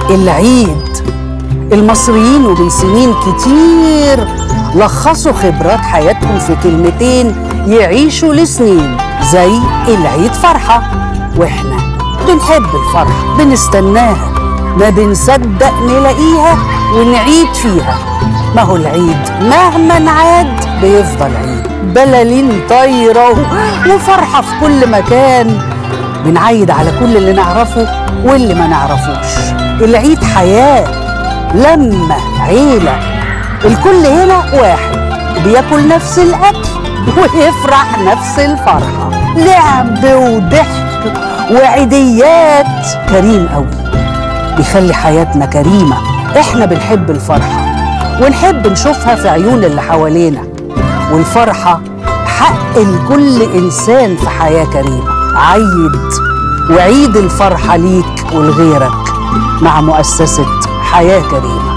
العيد المصريين ومن سنين كتير لخصوا خبرات حياتهم في كلمتين يعيشوا لسنين زي العيد فرحة واحنا بنحب الفرحة بنستناها ما بنصدق نلاقيها ونعيد فيها ما هو العيد مهما عاد بيفضل عيد بلالين طايرة و- وفرحة في كل مكان بنعيد على كل اللي نعرفه واللي ما نعرفوش العيد حياة لما عيلة الكل هنا واحد بياكل نفس الأكل ويفرح نفس الفرحة لعب وضحك وعيديات كريم قوي بيخلي حياتنا كريمة احنا بنحب الفرحة ونحب نشوفها في عيون اللي حوالينا والفرحة حق لكل إنسان في حياة كريمة عيد وعيد الفرحة ليك ولغيرك مع مؤسسة حياة كريمة